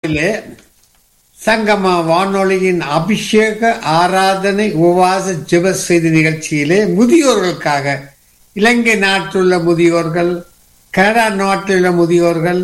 நேரத்திலே சங்கம வானொலியின் அபிஷேக ஆராதனை உபவாச ஜெப செய்தி நிகழ்ச்சியிலே முதியோர்களுக்காக இலங்கை நாட்டிலுள்ள முதியோர்கள் கனடா நாட்டிலுள்ள முதியோர்கள்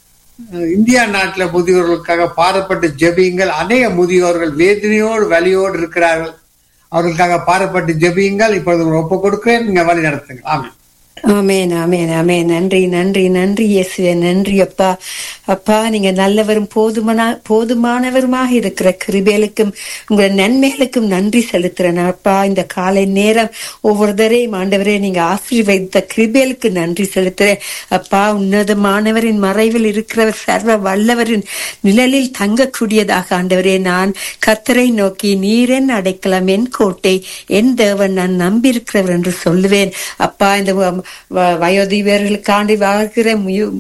அஹ், இந்தியா நாட்டில் முதியோர்களுக்காக பாடப்பட்டு ஜெபியுங்கள் அநேக முதியோர்கள் வேதனையோடு வலியோடு இருக்கிறார்கள் அவர்களுக்காக பாடப்பட்டு ஜெபியுங்கள் இப்பொழுது ஒப்பு கொடுக்கிறேன் நீங்க வழி நடத்துங்கள் ஆமென் ஆமேன் ஆமேன் ஆமேன் நன்றி நன்றி நன்றி இயேசுவே நன்றி அப்பா அப்பா நீங்க நல்லவரும் போதுமான போதுமானவருமாக இருக்கிற கிருபேலுக்கும் உங்கள் நன்மைகளுக்கும் நன்றி செலுத்துறேன் அப்பா இந்த காலை நேரம் ஒவ்வொருத்தரையும் ஆண்டவரே நீங்க ஆசீர்வதித்த கிருபேலுக்கு நன்றி செலுத்துறேன் அப்பா உன்னதமானவரின் மறைவில் இருக்கிறவர் சர்வ வல்லவரின் நிழலில் தங்கக்கூடியதாக ஆண்டவரே நான் கத்தரை நோக்கி நீரென் அடைக்கலம் என் கோட்டை என் தேவன் நான் நம்பியிருக்கிறவர் என்று சொல்லுவேன் அப்பா இந்த வ- வ- வயோதிபர்களுக்காண்டி வாழ்கிற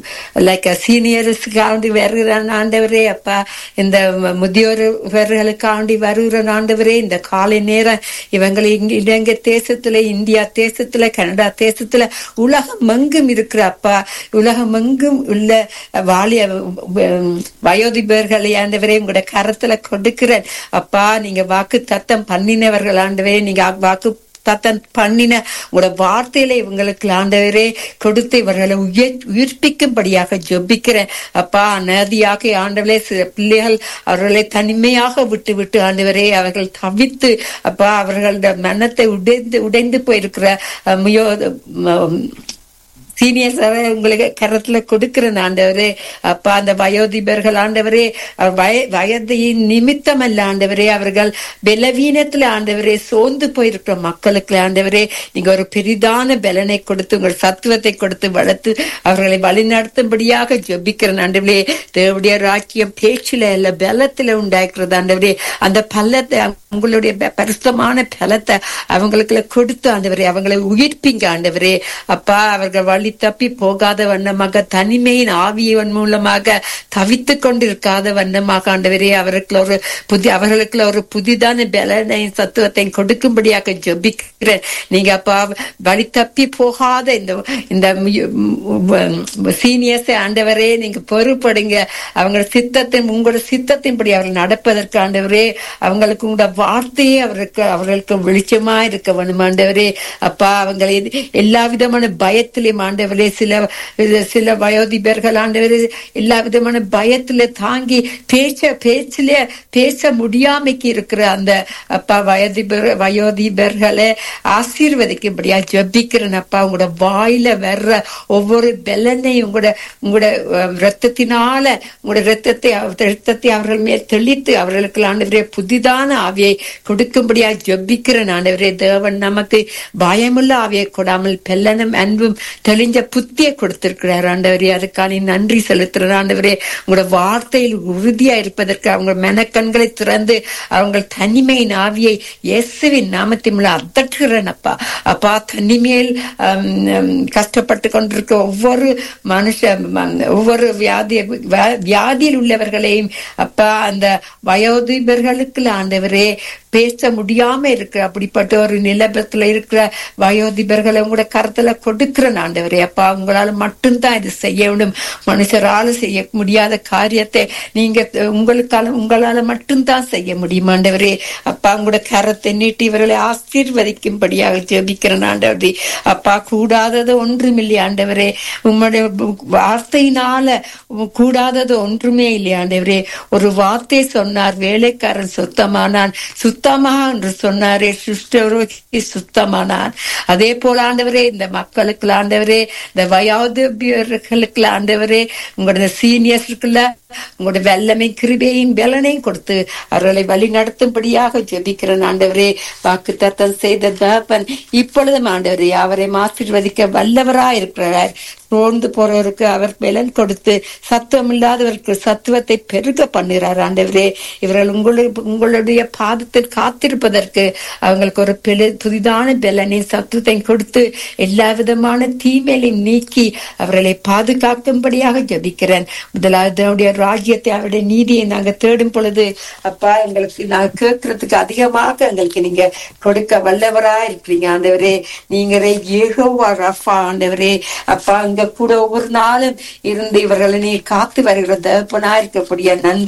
லைக் சீனியர்ஸுக்காண்டி வருகிற ஆண்டவரே அப்பா இந்த ம- முதியோர்களுக்காண்டி வருகிற ஆண்டவரே இந்த காலை நேரம் இவங்களை இங்க இலங்கை தேசத்துல இந்தியா தேசத்துல கனடா தேசத்துல உலகம் எங்கும் இருக்கிற அப்பா உலகம் எங்கும் உள்ள வாலிய உம், வயோதிபர்களை ஆண்டவரே உங்களோட கரத்துல கொடுக்கிறேன் அப்பா நீங்க வாக்கு தத்தம் பண்ணினவர்கள் ஆண்டவரே நீங்க வாக்கு தத்தன் பண்ணின உங்களோட வார்த்தையில இவங்களுக்கு ஆண்டவரே கொடுத்து இவர்களை உயிர் உயிர்ப்பிக்கும்படியாக ஜெபிக்கிறேன் அப்பா அநதியாக ஆண்டவரே சில பிள்ளைகள் அவர்களை தனிமையாக விட்டு விட்டு ஆண்டவரே அவர்கள் தவித்து அப்பா அவர்களோட மனத்தை உடைந்து உடைந்து போயிருக்கிற அஹ், முயோ ம- சீனியர்ஸ் உங்களுக்கு கரத்துல கொடுக்கிறேன் ஆண்டவரே அப்பா அந்த வயோதிபர்கள் ஆண்டவரே அவர் வய வயதின் நிமித்தம் அல்ல ஆண்டவரே அவர்கள் பலவீனத்துல ஆண்டவரே சோர்ந்து போயிருக்கிற மக்களுக்கு ஆண்டவரே நீங்க ஒரு பெரிதான பலனை கொடுத்து உங்கள் சத்துவத்தை கொடுத்து வளர்த்து அவர்களை வழிநடத்தும்படியாக ஜெபிக்கிறேன் ஆண்டவரே தேவடைய ராக்கியம் பேச்சில அல்ல பலத்துல உண்டாக்குறது ஆண்டவரே அந்த பள்ளத்தை உங்களுடைய ப- பரிசுத்தமான பலத்தை அவங்களுக்கு கொடுத்து ஆண்டவரே அவங்களை உயிர்ப்பிங்க ஆண்டவரே அப்பா அவர்கள் வழி தப்பி போகாத வண்ணமாக தனிமையின் ஆவியவன் மூலமாக தவித்து கொண்டிருக்காத வண்ணமாக ஆண்டவரே அவருக்கு ஒரு புதிய அவர்களுக்கு ஒரு புதிதான பலனையும் சத்துவத்தையும் கொடுக்கும்படியாக ஜெபிக்கிறேன் நீங்க அப்பா வழி தப்பி போகாத இந்த இந்த சீனியர்ஸ் ஆண்டவரே நீங்க பொறுப்படுங்க அவங்க சித்தத்தின் உங்களோட சித்தத்தின்படி அவர்கள் நடப்பதற்கு ஆண்டவரே அவங்களுக்கு உங்களோட வார்த்தையே அவருக்கு அவர்களுக்கு வெளிச்சமா இருக்க வேணும் ஆண்டவரே அப்பா அவங்களை எல்லா விதமான பயத்திலையும் ஆண்டவரே சில சில வயோதிபர்கள் ஆண்டவரே எல்லா விதமான பயத்துல தாங்கி பேச்ச பேச்சில பேச முடியாமைக்கு இருக்கிற அந்த அப்பா வயோதிபர் வயோதிபர்களை ஆசீர்வதிக்கும்படியா ஜெபிக்கிறேன் அப்பா உங்களோட வாயில வர்ற ஒவ்வொரு பலனையும் உங்களோட உங்களோட அஹ், ரத்தத்தினால உங்களோட ரத்தத்தை ரத்தத்தை அவர்கள் மேல் தெளித்து அவர்களுக்கு ஆண்டவரே புதிதான ஆவியை கொடுக்கும்படியா ஜெபிக்கிறேன் ஆண்டவரே தேவன் நமக்கு பயமுள்ள ஆவியை கொடாமல் பெல்லனும் அன்பும் தெளிஞ்ச புத்தியை கொடுத்திருக்கிறார் ஆண்டவரே அதுக்கான நன்றி செலுத்துற ஆண்டவரே உங்களோட வார்த்தையில் உறுதியா இருப்பதற்கு அவங்க மெனக்கண்களை திறந்து அவங்க தனிமையின் ஆவியை இயேசுவின் நாமத்தின் மூலம் அதட்டுகிறேன் அப்பா அப்பா தனிமையில் ஆம், ஆம், கஷ்டப்பட்டு கொண்டிருக்க ஒவ்வொரு மனுஷ ம- ஒவ்வொரு வியாதி வ- வியாதியில் உள்ளவர்களையும் அப்பா அந்த வயோதிபர்களுக்கு ஆண்டவரே பேச முடியாம இருக்கிற அப்படிப்பட்ட ஒரு நிலபத்துல இருக்கிற வயோதிபர்களை உங்களோட கருத்துல கொடுக்கிற ஆண்டவரே அப்பா உங்களால மட்டும்தான் இது செய்ய வேண்டும் மனுஷரால செய்ய முடியாத காரியத்தை நீங்க உங்களுக்கால உங்களால மட்டும்தான் செய்ய முடியும் ஆண்டவரே அப்பா உங்களோட கரத்தை நீட்டி இவர்களை ஆசீர்வதிக்கும்படியாக ஜெபிக்கிறேன் ஆண்டவரே அப்பா கூடாதது ஒன்றுமில்லை ஆண்டவரே உம்முடைய வார்த்தையினால கூடாதது ஒன்றுமே இல்லை ஆண்டவரே ஒரு வார்த்தை சொன்னார் வேலைக்காரன் சுத்தமானான் சுத்தமா என்று சொன்னாரே சுஷ்டரோகி சுத்தமானான் அதே போல ஆண்டவரே இந்த மக்களுக்கு ஆண்டவரே இந்த வயோதிபர்களுக்கு ஆண்டவரே உங்களோட சீனியர்ஸுக்குள்ள உங்களோட வெள்ளமை கிருபையும் பலனையும் கொடுத்து அவர்களை வழி நடத்தும்படியாக ஜெபிக்கிறேன் ஆண்டவரே வாக்கு தத்தம் செய்த தகப்பன் இப்பொழுதும் ஆண்டவரே அவரை ஆசீர்வதிக்க வல்லவரா இருக்கிறார் சோர்ந்து போறவருக்கு அவர் பலன் கொடுத்து சத்துவம் இல்லாதவருக்கு சத்துவத்தை பெருக பண்ணுகிறார் ஆண்டவரே இவர்கள் உங்களுடைய உங்களுடைய பாதத்தில் காத்திருப்பதற்கு அவங்களுக்கு ஒரு பெரு புதிதான பலனை சத்துவத்தையும் கொடுத்து எல்லா விதமான தீமையிலையும் நீக்கி அவர்களை பாதுகாக்கும்படியாக ஜபிக்கிறேன் முதலாவது அவருடைய ராஜ்யத்தை அவருடைய நீதியை நாங்க தேடும் பொழுது அப்பா எங்களுக்கு நாங்க கேட்கறதுக்கு அதிகமாக எங்களுக்கு நீங்க கொடுக்க வல்லவரா இருக்கிறீங்க ஆண்டவரே நீங்களே ஏகோவா ரஃபா ஆண்டவரே அப்பா இங்க கூட ஒவ்வொரு நாளும் இருந்து இவர்களை நீ காத்து வருகிற தகப்பனா இருக்கக்கூடிய நன்றி